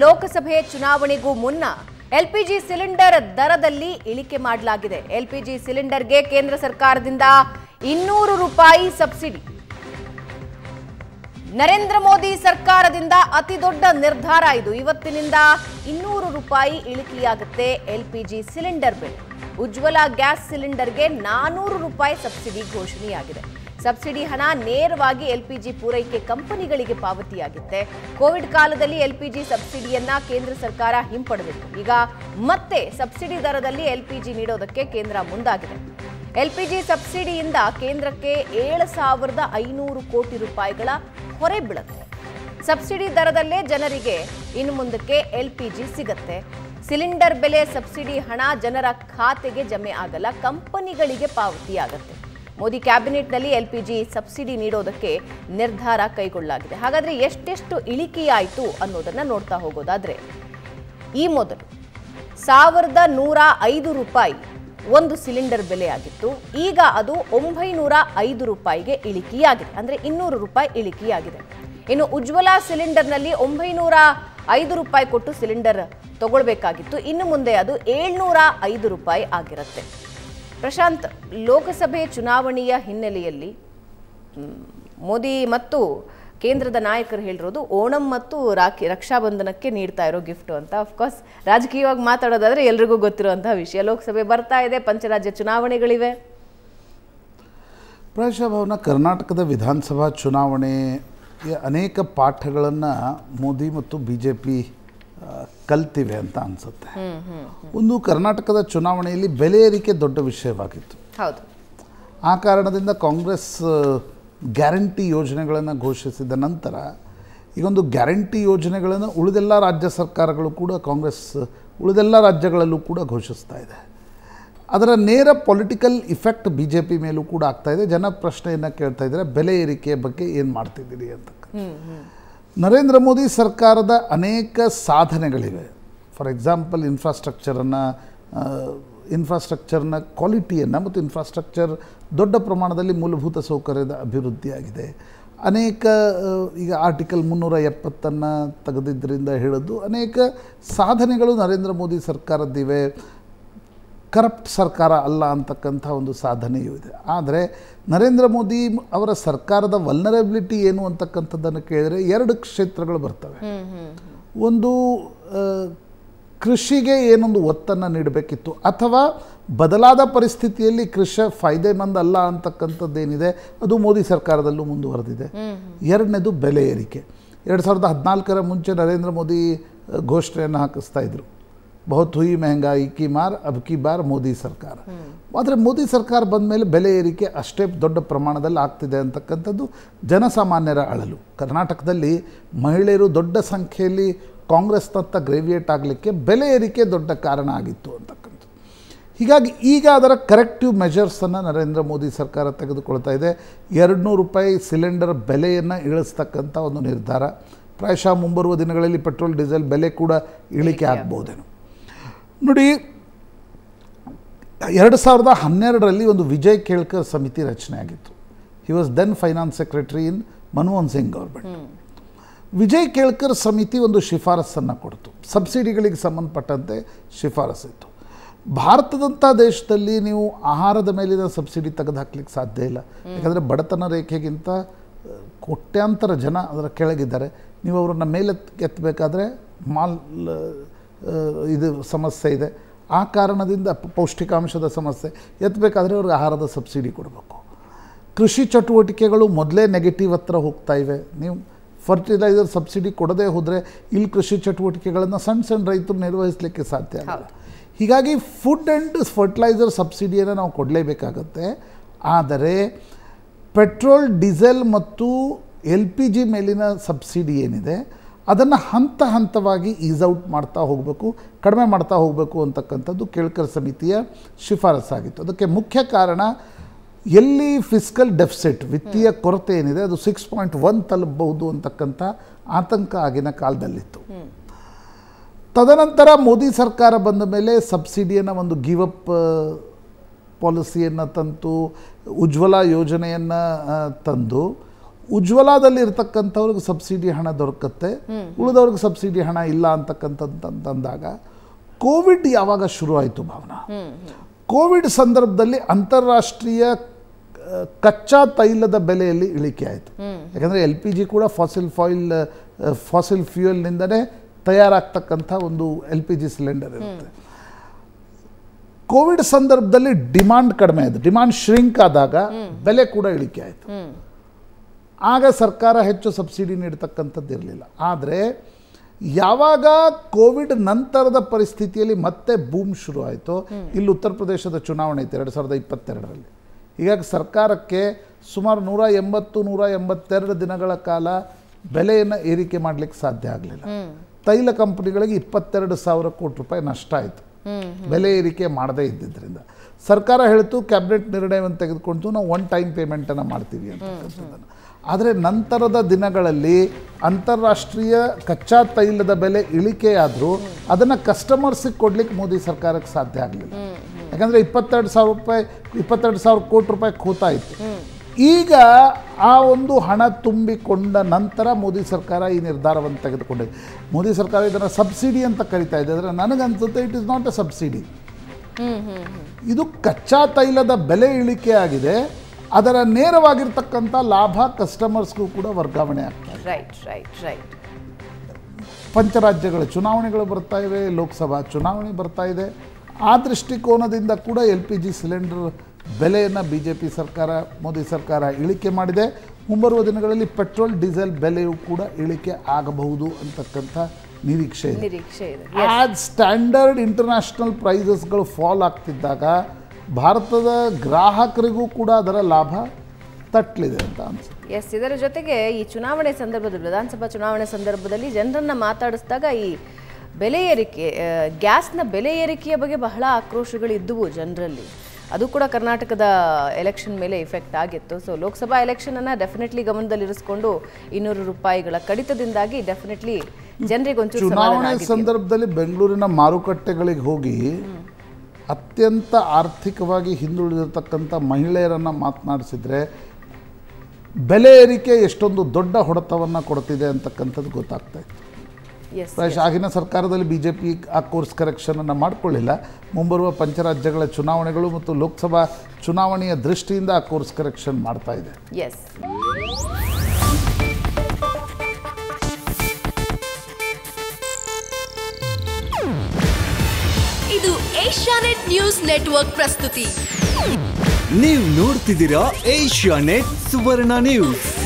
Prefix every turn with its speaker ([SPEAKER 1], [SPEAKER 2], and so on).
[SPEAKER 1] ಲೋಕಸಭೆ ಚುನಾವಣೆಗೂ ಮುನ್ನ LPG cylinder ದರದಲ್ಲಿ ಇಳಿಕೆ ಮಾಡಲಾಗಿದೆ ಎಲ್ಪಿಜಿ ಸಿಲಿಂಡರ್ಗೆ ಕೇಂದ್ರ ಸರ್ಕಾರದಿಂದ ಇನ್ನೂರು ರೂಪಾಯಿ ಸಬ್ಸಿಡಿ ನರೇಂದ್ರ ಮೋದಿ ಸರ್ಕಾರದಿಂದ ಅತಿ ದೊಡ್ಡ ನಿರ್ಧಾರ ಇದು ಇವತ್ತಿನಿಂದ ಇನ್ನೂರು ರೂಪಾಯಿ ಇಳಿಕೆಯಾಗುತ್ತೆ ಎಲ್ಪಿಜಿ ಸಿಲಿಂಡರ್ ಬೆಲೆ ಉಜ್ವಲ ಗ್ಯಾಸ್ ಸಿಲಿಂಡರ್ಗೆ ನಾನೂರು ರೂಪಾಯಿ ಸಬ್ಸಿಡಿ ಘೋಷಣೆಯಾಗಿದೆ ಸಬ್ಸಿಡಿ ಹಣ ನೇರವಾಗಿ ಎಲ್ಪಿಜಿ ಪೂರೈಕೆ ಕಂಪನಿಗಳಿಗೆ ಪಾವತಿಯಾಗುತ್ತೆ ಕೋವಿಡ್ ಕಾಲದಲ್ಲಿ ಎಲ್ಪಿಜಿ ಸಬ್ಸಿಡಿಯನ್ನ ಕೇಂದ್ರ ಸರ್ಕಾರ ಹಿಂಪಡೆದಿತ್ತು ಈಗ ಮತ್ತೆ ಸಬ್ಸಿಡಿ ದರದಲ್ಲಿ ಎಲ್ಪಿಜಿ ನೀಡೋದಕ್ಕೆ ಕೇಂದ್ರ ಮುಂದಾಗಿದೆ ಎಲ್ಪಿಜಿ ಸಬ್ಸಿಡಿಯಿಂದ ಕೇಂದ್ರಕ್ಕೆ ಏಳು ಸಾವಿರದ ಐನೂರು ಕೋಟಿ ರೂಪಾಯಿಗಳ ಹೊರೆ ಬೀಳುತ್ತೆ ಸಬ್ಸಿಡಿ ದರದಲ್ಲೇ ಜನರಿಗೆ ಇನ್ನು ಮುಂದಕ್ಕೆ ಎಲ್ಪಿಜಿ ಸಿಗತ್ತೆ ಸಿಲಿಂಡರ್ ಬೆಲೆ ಸಬ್ಸಿಡಿ ಹಣ ಜನರ ಖಾತೆಗೆ ಜಮೆ ಆಗಲ್ಲ ಕಂಪನಿಗಳಿಗೆ ಪಾವತಿಯಾಗತ್ತೆ ಮೋದಿ ಕ್ಯಾಬಿನೆಟ್ನಲ್ಲಿ ಎಲ್ಪಿಜಿ ಸಬ್ಸಿಡಿ ನೀಡೋದಕ್ಕೆ ನಿರ್ಧಾರ ಕೈಗೊಳ್ಳಲಾಗಿದೆ ಹಾಗಾದ್ರೆ ಎಷ್ಟೆಷ್ಟು ಇಳಿಕೆಯಾಯಿತು ಅನ್ನೋದನ್ನ ನೋಡ್ತಾ ಹೋಗೋದಾದ್ರೆ ಈ ಮೊದಲು ಸಾವಿರದ ನೂರ ಐದು ರೂಪಾಯಿ ಒಂದು ಸಿಲಿಂಡರ್ ಬೆಲೆ ಆಗಿತ್ತು ಈಗ ಅದು ಒಂಬೈನೂರ ಐದು ರೂಪಾಯಿಗೆ ಇಳಿಕೆಯಾಗಿದೆ ಅಂದರೆ ಇನ್ನೂರು ರೂಪಾಯಿ ಇಳಿಕೆಯಾಗಿದೆ ಇನ್ನು ಉಜ್ವಲ ಸಿಲಿಂಡರ್ನಲ್ಲಿ ಒಂಬೈನೂರ ಐದು ರೂಪಾಯಿ ಕೊಟ್ಟು ಸಿಲಿಂಡರ್ ತಗೊಳ್ಬೇಕಾಗಿತ್ತು ಇನ್ನು ಮುಂದೆ ಅದು ಏಳ್ನೂರ ಐದು ರೂಪಾಯಿ ಆಗಿರುತ್ತೆ ಪ್ರಶಾಂತ್ ಲೋಕಸಭೆ ಚುನಾವಣೆಯ ಹಿನ್ನೆಲೆಯಲ್ಲಿ ಮ್, ಮೋದಿ ಮತ್ತು ಕೇಂದ್ರದ ನಾಯಕರು ಹೇಳಿರೋದು ಓಣಂ ಮತ್ತು ರಾಖಿ ರಕ್ಷಾಬಂಧನಕ್ಕೆ ನೀಡ್ತಾ ಇರೋ ಗಿಫ್ಟ್ ಅಂತ ಅಫ್ಕೋರ್ಸ್ ರಾಜಕೀಯವಾಗಿ ಮಾತಾಡೋದಾದ್ರೆ ಎಲ್ರಿಗೂ ಗೊತ್ತಿರುವಂತಹ ವಿಷಯ ಲೋಕಸಭೆ ಬರ್ತಾ ಇದೆ ಪಂಚರಾಜ್ಯ ಚುನಾವಣೆಗಳಿವೆ
[SPEAKER 2] ಪ್ರಾಯಶಃ ಭವನ ಕರ್ನಾಟಕದ ವಿಧಾನಸಭಾ ಚುನಾವಣೆಯ ಅನೇಕ ಪಾಠಗಳನ್ನು ಮೋದಿ ಮತ್ತು ಬಿ ಜೆ ಪಿ ಕಲ್ತಿವೆ ಅಂತ ಅನಿಸುತ್ತೆ ಒಂದು ಕರ್ನಾಟಕದ ಚುನಾವಣೆಯಲ್ಲಿ ಬೆಲೆ ಏರಿಕೆ ದೊಡ್ಡ ವಿಷಯವಾಗಿತ್ತು
[SPEAKER 1] ಹೌದು
[SPEAKER 2] ಆ ಕಾರಣದಿಂದ ಕಾಂಗ್ರೆಸ್ ಗ್ಯಾರಂಟಿ ಯೋಜನೆಗಳನ್ನು ಘೋಷಿಸಿದ ನಂತರ ಈಗೊಂದು ಗ್ಯಾರಂಟಿ ಯೋಜನೆಗಳನ್ನು ಉಳಿದೆಲ್ಲ ರಾಜ್ಯ ಸರ್ಕಾರಗಳು ಕೂಡ ಕಾಂಗ್ರೆಸ್ ಉಳಿದೆಲ್ಲ ರಾಜ್ಯಗಳಲ್ಲೂ ಕೂಡ ಘೋಷಿಸ್ತಾ ಇದೆ ಅದರ ನೇರ political effect B J P ಮೇಲೂ ಕೂಡ ಆಗ್ತಾ ಇದೆ ಜನ ಪ್ರಶ್ನೆಯನ್ನು ಕೇಳ್ತಾ ಇದ್ದಾರೆ ಬೆಲೆ ಏರಿಕೆಯ ಬಗ್ಗೆ ಏನು ಮಾಡ್ತಿದ್ದೀರಿ ಅಂತ ನರೇಂದ್ರ ಮೋದಿ ಸರ್ಕಾರದ ಅನೇಕ ಸಾಧನೆಗಳಿವೆ ಫಾರ್ ಎಕ್ಸಾಂಪಲ್ ಇನ್ಫ್ರಾಸ್ಟ್ರಕ್ಚರನ್ನು ಇನ್ಫ್ರಾಸ್ಟ್ರಕ್ಚರ್ನ ಕ್ವಾಲಿಟಿಯನ್ನು ಮತ್ತು ಇನ್ಫ್ರಾಸ್ಟ್ರಕ್ಚರ್ ದೊಡ್ಡ ಪ್ರಮಾಣದಲ್ಲಿ ಮೂಲಭೂತ ಸೌಕರ್ಯದ ಅಭಿವೃದ್ಧಿಯಾಗಿದೆ ಅನೇಕ ಆ, ಈಗ ಆರ್ಟಿಕಲ್ ಮುನ್ನೂರ ಎಪ್ಪತ್ತನ್ನು ತೆಗೆದಿದ್ದರಿಂದ ಹಿಡಿದು ಅನೇಕ ಸಾಧನೆಗಳು ನರೇಂದ್ರ ಮೋದಿ ಸರ್ಕಾರದ್ದಿವೆ ಕರಪ್ಟ್ ಸರ್ಕಾರ ಅಲ್ಲ ಅಂತಕ್ಕಂಥ ಒಂದು ಸಾಧನೆಯೂ ಇದೆ ಆದರೆ ನರೇಂದ್ರ ಮೋದಿ ಅವರ ಸರ್ಕಾರದ ವಲ್ನರಬಿಲಿಟಿ ಏನು ಅಂತಕ್ಕಂಥದ್ದನ್ನು ಕೇಳಿದರೆ ಎರಡು ಕ್ಷೇತ್ರಗಳು ಬರ್ತವೆ ಒಂದು ಆ, ಕೃಷಿಗೆ ಏನೊಂದು ಒತ್ತನ್ನು ನೀಡಬೇಕಿತ್ತು ಅಥವಾ ಬದಲಾದ ಪರಿಸ್ಥಿತಿಯಲ್ಲಿ ಕೃಷಿ ಫಾಯ್ದೆಮಂದ್ ಅಲ್ಲ ಅಂತಕ್ಕಂಥದ್ದೇನಿದೆ ಅದು ಮೋದಿ ಸರ್ಕಾರದಲ್ಲೂ ಮುಂದುವರೆದಿದೆ ಎರಡನೇದು ಬೆಲೆ ಏರಿಕೆ ಎರಡು ಸಾವಿರದ ಹದಿನಾಲ್ಕರ ಮುಂಚೆ ನರೇಂದ್ರ ಮೋದಿ ಆ, ಘೋಷಣೆಯನ್ನು ಹಾಕಿಸ್ತಾ ಇದ್ರು ಬಹುತ್ ಹುಯಿ ಮೆಹಂಗಾಯಿ ಕಿ ಮಾರ್ ಅಬ್ ಕಿ ಬಾರ್ ಮೋದಿ ಸರ್ಕಾರ ಆದರೆ ಮೋದಿ ಸರ್ಕಾರ ಬಂದ ಮೇಲೆ ಬೆಲೆ ಏರಿಕೆ ಅಷ್ಟೇ ದೊಡ್ಡ ಪ್ರಮಾಣದಲ್ಲಿ ಆಗ್ತಿದೆ ಅಂತಕ್ಕಂಥದ್ದು ಜನಸಾಮಾನ್ಯರ ಅಳಲು ಕರ್ನಾಟಕದಲ್ಲಿ ಮಹಿಳೆಯರು ದೊಡ್ಡ ಸಂಖ್ಯೆಯಲ್ಲಿ ಕಾಂಗ್ರೆಸ್ನತ್ತ ಗ್ರೇವಿಯೇಟ್ ಆಗಲಿಕ್ಕೆ ಬೆಲೆ ಏರಿಕೆ ದೊಡ್ಡ ಕಾರಣ ಆಗಿತ್ತು ಅಂತಕ್ಕಂಥದ್ದು ಹೀಗಾಗಿ ಈಗ ಅದರ ಕರೆಕ್ಟಿವ್ ಮೆಷರ್ಸನ್ನು ನರೇಂದ್ರ ಮೋದಿ ಸರ್ಕಾರ ತೆಗೆದುಕೊಳ್ತಾ ಇದೆ ಎರಡು ನೂರು ರೂಪಾಯಿ ಸಿಲಿಂಡರ್ ಬೆಲೆಯನ್ನು ಇಳಿಸ್ತಕ್ಕಂಥ ಒಂದು ನಿರ್ಧಾರ ಪ್ರಾಯಶಃ ಮುಂಬರುವ ದಿನಗಳಲ್ಲಿ ಪೆಟ್ರೋಲ್ ಡೀಸೆಲ್ ಬೆಲೆ ಕೂಡ ಇಳಿಕೆ ಆಗ್ಬೋದೇನೋ ನೋಡಿ ಎರಡು ಸಾವಿರದ ಹನ್ನೆರಡರಲ್ಲಿ ಒಂದು ವಿಜಯ್ ಕೇಳ್ಕರ್ ಸಮಿತಿ ರಚನೆ ಆಗಿತ್ತು he was then finance secretary in Manmohan Singh government Vijay Kelkar ಸಮಿತಿ ಒಂದು ಶಿಫಾರಸನ್ನು ಕೊಡ್ತು ಸಬ್ಸಿಡಿಗಳಿಗೆ ಸಂಬಂಧಪಟ್ಟಂತೆ ಶಿಫಾರಸ್ಸಿತ್ತು ಭಾರತದಂಥ ದೇಶದಲ್ಲಿ ನೀವು ಆಹಾರದ ಮೇಲಿನ ಸಬ್ಸಿಡಿ ತೆಗೆದು ಹಾಕ್ಲಿಕ್ಕೆ ಸಾಧ್ಯ ಇಲ್ಲ ಯಾಕಂದರೆ ಬಡತನ ರೇಖೆಗಿಂತ ಆ, ಕೋಟ್ಯಾಂತರ ಜನ ಅದರ ಕೆಳಗಿದ್ದಾರೆ ನೀವು ಅವರನ್ನು ಮೇಲೆ ಎತ್ತಬೇಕಾದ್ರೆ ಮಾಲ್ ಆ, ಇದು ಸಮಸ್ಯೆ ಇದೆ ಆ ಕಾರಣದಿಂದ ಪ- ಪೌಷ್ಟಿಕಾಂಶದ ಸಮಸ್ಯೆ ಎತ್ತಬೇಕಾದ್ರೆ ಅವ್ರಿಗೆ ಆಹಾರದ ಸಬ್ಸಿಡಿ ಕೊಡಬೇಕು ಕೃಷಿ ಚಟುವಟಿಕೆಗಳು ಮೊದಲೇ ನೆಗೆಟಿವ್ ಹತ್ರ ಹೋಗ್ತಾ ಇವೆ ನೀವು ಫರ್ಟಿಲೈಸರ್ ಸಬ್ಸಿಡಿ ಕೊಡದೇ ಹೋದರೆ ಇಲ್ಲಿ ಕೃಷಿ ಚಟುವಟಿಕೆಗಳನ್ನು ಸಣ್ಣ ಸಣ್ಣ ರೈತರು ನಿರ್ವಹಿಸಲಿಕ್ಕೆ ಸಾಧ್ಯ ಆಗಲ್ಲ ಹೀಗಾಗಿ ಫುಡ್ ಆ್ಯಂಡ್ ಫರ್ಟಿಲೈಸರ್ ಸಬ್ಸಿಡಿಯನ್ನು ನಾವು ಕೊಡಲೇಬೇಕಾಗತ್ತೆ ಆದರೆ ಪೆಟ್ರೋಲ್ ಡೀಸೆಲ್ ಮತ್ತು ಎಲ್ ಪಿ ಜಿ ಮೇಲಿನ ಸಬ್ಸಿಡಿ ಏನಿದೆ ಅದನ್ನು ಹಂತ ಹಂತವಾಗಿ ಈಸ್ ಔಟ್ ಮಾಡ್ತಾ ಹೋಗಬೇಕು ಕಡಿಮೆ ಮಾಡ್ತಾ ಹೋಗಬೇಕು ಅಂತಕ್ಕಂಥದ್ದು ಕೇಳ್ಕರ್ ಸಮಿತಿಯ ಶಿಫಾರಸ್ಸಾಗಿತ್ತು ಅದಕ್ಕೆ ಮುಖ್ಯ ಕಾರಣ ಎಲ್ಲಿ ಫಿಸ್ಕಲ್ ಡೆಫಿಸಿಟ್ ವಿತ್ತೀಯ ಕೊರತೆ ಏನಿದೆ ಅದು ಸಿಕ್ಸ್ ಪಾಯಿಂಟ್ ಒನ್ ತಲುಪಬಹುದು ಅಂತಕ್ಕಂಥ ಆತಂಕ ಆಗಿನ ಕಾಲದಲ್ಲಿತ್ತು ತದನಂತರ ಮೋದಿ ಸರ್ಕಾರ ಬಂದ ಮೇಲೆ ಸಬ್ಸಿಡಿಯನ್ನು ಒಂದು ಗಿವ್ ಅಪ್ ಪಾಲಿಸಿಯನ್ನು ತಂತು ಉಜ್ವಲ ಯೋಜನೆಯನ್ನು ತಂದು ಉಜ್ವಲದಲ್ಲಿ ಇರ್ತಕ್ಕಂಥವ್ರಿಗೆ ಸಬ್ಸಿಡಿ ಹಣ ದೊರಕತ್ತೆ ಉಳಿದವ್ರಿಗೆ ಸಬ್ಸಿಡಿ ಹಣ ಇಲ್ಲ ಅಂತಕ್ಕಂಥದ್ದಂದಾಗ ಕೋವಿಡ್ ಯಾವಾಗ ಶುರು ಆಯಿತು ಭಾವನಾ ಕೋವಿಡ್ ಸಂದರ್ಭದಲ್ಲಿ ಅಂತಾರಾಷ್ಟ್ರೀಯ ಆ, ಕಚ್ಚಾ ತೈಲದ ಬೆಲೆಯಲ್ಲಿ ಇಳಿಕೆ ಆಯಿತು ಯಾಕಂದರೆ ಎಲ್ ಪಿ ಜಿ ಕೂಡ ಫಾಸಿಲ್ ಫಾಯಿಲ್ ಫಾಸಿಲ್ ಫ್ಯೂಯಲ್ನಿಂದನೇ ತಯಾರಾಗ್ತಕ್ಕಂಥ ಒಂದು ಎಲ್ ಪಿ ಜಿ ಸಿಲಿಂಡರ್ ಇರುತ್ತೆ ಕೋವಿಡ್ ಸಂದರ್ಭದಲ್ಲಿ ಡಿಮಾಂಡ್ ಕಡಿಮೆ ಆಯಿತು ಡಿಮಾಂಡ್ ಶ್ರಿಂಕ್ ಆದಾಗ ಬೆಲೆ ಕೂಡ ಇಳಿಕೆ ಆಯಿತು ಆಗ ಸರ್ಕಾರ ಹೆಚ್ಚು ಸಬ್ಸಿಡಿ ನೀಡ್ತಕ್ಕಂಥದ್ದು ಇರಲಿಲ್ಲ ಆದರೆ ಯಾವಾಗ ಕೋವಿಡ್ ನಂತರದ ಪರಿಸ್ಥಿತಿಯಲ್ಲಿ ಮತ್ತೆ ಬೂಮ್ ಶುರು ಆಯಿತು ಇಲ್ಲಿ ಉತ್ತರ ಪ್ರದೇಶದ ಚುನಾವಣೆ ಇತ್ತು ಎರಡು ಸಾವಿರದ ಇಪ್ಪತ್ತೆರಡರಲ್ಲಿ ಹೀಗಾಗಿ ಸರ್ಕಾರಕ್ಕೆ ಸುಮಾರು ನೂರ ಎಂಬತ್ತು ನೂರ ಎಂಬತ್ತೆರಡು ದಿನಗಳ ಕಾಲ ಬೆಲೆಯನ್ನು ಏರಿಕೆ ಮಾಡಲಿಕ್ಕೆ ಸಾಧ್ಯ ಆಗಲಿಲ್ಲ ತೈಲ ಕಂಪನಿಗಳಿಗೆ ಇಪ್ಪತ್ತೆರಡು ಸಾವಿರ ಕೋಟಿ ರೂಪಾಯಿ ನಷ್ಟ ಆಯಿತು ಬೆಲೆ ಏರಿಕೆ ಮಾಡದೇ ಇದ್ದಿದ್ದರಿಂದ ಸರ್ಕಾರ ಹೇಳ್ತು ಕ್ಯಾಬಿನೆಟ್ ನಿರ್ಣಯವನ್ನು ತೆಗೆದುಕೊಂಡು ನಾವು ಒನ್ ಟೈಮ್ ಪೇಮೆಂಟನ್ನು ಮಾಡ್ತೀವಿ ಅಂತಕ್ಕಂಥದ್ದನ್ನು ಆದರೆ ನಂತರದ ದಿನಗಳಲ್ಲಿ ಅಂತಾರಾಷ್ಟ್ರೀಯ ಕಚ್ಚಾ ತೈಲದ ಬೆಲೆ ಇಳಿಕೆಯಾದರೂ ಅದನ್ನು ಕಸ್ಟಮರ್ಸಿಗೆ ಕೊಡ್ಲಿಕ್ಕೆ ಮೋದಿ ಸರ್ಕಾರಕ್ಕೆ ಸಾಧ್ಯ ಆಗಲಿಲ್ಲ ಯಾಕಂದರೆ ಇಪ್ಪತ್ತೆರಡು ಸಾವಿರ ರೂಪಾಯಿ ಇಪ್ಪತ್ತೆರಡು ಸಾವಿರ ಕೋಟಿ ರೂಪಾಯಿ ಖೋತಾ ಇತ್ತು ಈಗ ಆ ಒಂದು ಹಣ ತುಂಬಿಕೊಂಡ ನಂತರ ಮೋದಿ ಸರ್ಕಾರ ಈ ನಿರ್ಧಾರವನ್ನು ತೆಗೆದುಕೊಂಡಿದೆ ಮೋದಿ ಸರ್ಕಾರ ಇದನ್ನು ಸಬ್ಸಿಡಿ ಅಂತ ಕರಿತಾ ಇದೆ ಆದರೆ ನನಗನ್ಸುತ್ತೆ it is not a subsidy ಇದು ಕಚ್ಚಾ ತೈಲದ ಬೆಲೆ ಇಳಿಕೆ ಆಗಿದೆ ಅದರ ನೇರವಾಗಿರ್ತಕ್ಕಂಥ ಲಾಭ ಕಸ್ಟಮರ್ಸ್ಗೂ ಕೂಡ ವರ್ಗಾವಣೆ ಆಗ್ತಾ ಇದೆ
[SPEAKER 1] ರೈಟ್ ರೈಟ್ ರೈಟ್
[SPEAKER 2] ಪಂಚರಾಜ್ಯಗಳ ಚುನಾವಣೆಗಳು ಬರ್ತಾ ಇವೆ ಲೋಕಸಭಾ ಚುನಾವಣೆ ಬರ್ತಾ ಇದೆ ಆ ದೃಷ್ಟಿಕೋನದಿಂದ ಕೂಡ ಎಲ್ ಪಿ ಜಿ ಸಿಲಿಂಡರ್ ಬೆಲೆಯನ್ನು ಬಿ ಜೆ ಪಿ ಸರ್ಕಾರ ಮೋದಿ ಸರ್ಕಾರ ಇಳಿಕೆ ಮಾಡಿದೆ ಮುಂಬರುವ ದಿನಗಳಲ್ಲಿ ಪೆಟ್ರೋಲ್ ಡೀಸೆಲ್ ಬೆಲೆಯೂ ಕೂಡ ಇಳಿಕೆ ಆಗಬಹುದು ಅಂತಕ್ಕಂಥ ನಿರೀಕ್ಷೆ ಇದೆ
[SPEAKER 1] ನಿರೀಕ್ಷೆ ಇದೆ
[SPEAKER 2] ಆ್ಯಸ್ ಸ್ಟ್ಯಾಂಡರ್ಡ್ ಇಂಟರ್ನ್ಯಾಷನಲ್ ಪ್ರೈಸಸ್ಗಳು ಫಾಲ್ ಆಗ್ತಿದ್ದಾಗ ಭಾರತದ ಗ್ರಾಹಕರಿಗೂ ಕೂಡ ಅದರ ಲಾಭ ತಟ್ಟಲಿದೆ ಅಂತ ಅನ್ಸುತ್ತೆ
[SPEAKER 1] ಎಸ್ ಇದರ ಜೊತೆಗೆ ಈ ಚುನಾವಣೆ ಸಂದರ್ಭದಲ್ಲಿ ವಿಧಾನಸಭಾ ಚುನಾವಣೆ ಸಂದರ್ಭದಲ್ಲಿ ಜನರನ್ನ ಮಾತಾಡಿಸಿದಾಗ ಈ ಬೆಲೆ ಏರಿಕೆ ಆ, ಗ್ಯಾಸ್ನ ಬೆಲೆ ಏರಿಕೆಯ ಬಗ್ಗೆ ಬಹಳ ಆಕ್ರೋಶಗಳು ಇದ್ದುವು ಜನರಲ್ಲಿ ಅದು ಕೂಡ ಕರ್ನಾಟಕದ ಎಲೆಕ್ಷನ್ ಮೇಲೆ ಇಫೆಕ್ಟ್ ಆಗಿತ್ತು ಸೊ ಲೋಕಸಭಾ ಎಲೆಕ್ಷನ್ ಅನ್ನ ಡೆಫಿನೆಟ್ಲಿ ಗಮನದಲ್ಲಿರಿಸಿಕೊಂಡು ಇನ್ನೂರು ರೂಪಾಯಿಗಳ ಕಡಿತದಿಂದಾಗಿ ಡೆಫಿನೆಟ್ಲಿ ಜನರಿಗೆ ಒಂಚೂರು ಸಮಾಧಾನ
[SPEAKER 2] ಚುನಾವಣೆ
[SPEAKER 1] ಆಗಿದೆ.
[SPEAKER 2] ಸಂದರ್ಭದಲ್ಲಿ ಬೆಂಗಳೂರಿನ ಮಾರುಕಟ್ಟೆಗಳಿಗೆ ಹೋಗಿ ಅತ್ಯಂತ ಆರ್ಥಿಕವಾಗಿ ಹಿಂದುಳಿದಿರ್ತಕ್ಕಂಥ ಮಹಿಳೆಯರನ್ನು ಮಾತನಾಡಿಸಿದ್ರೆ ಬೆಲೆ ಏರಿಕೆ ಎಷ್ಟೊಂದು ದೊಡ್ಡ ಹೊಡೆತವನ್ನು ಕೊಡ್ತಿದೆ ಅಂತಕ್ಕಂಥದ್ದು ಗೊತ್ತಾಗ್ತಾ ಇತ್ತು
[SPEAKER 1] Yes,
[SPEAKER 2] ಪ್ರಾಯಶಃ ಆಗಿನ ಸರ್ಕಾರದಲ್ಲಿ ಬಿ ಜೆ ಪಿ ಆ ಕೋರ್ಸ್ ಕರೆಕ್ಷನನ್ನು ಮಾಡಿಕೊಳ್ಳಿಲ್ಲ ಮುಂಬರುವ ಪಂಚರಾಜ್ಯಗಳ ಚುನಾವಣೆಗಳು ಮತ್ತು ಲೋಕಸಭಾ ಚುನಾವಣೆಯ ದೃಷ್ಟಿಯಿಂದ ಆ ಕೋರ್ಸ್ ಕರೆಕ್ಷನ್ ಮಾಡ್ತಾ ಇದೆ
[SPEAKER 1] ಎಸ್
[SPEAKER 3] ಇದು ಏಷ್ಯಾನೆಟ್ ನ್ಯೂಸ್ ನೆಟ್ವರ್ಕ್ ಪ್ರಸ್ತುತಿ
[SPEAKER 4] ನೀವು ನೋಡ್ತಿದ್ದೀರಾ ಏಷ್ಯಾ ನೆಟ್ ಸುವರ್ಣ ನ್ಯೂಸ್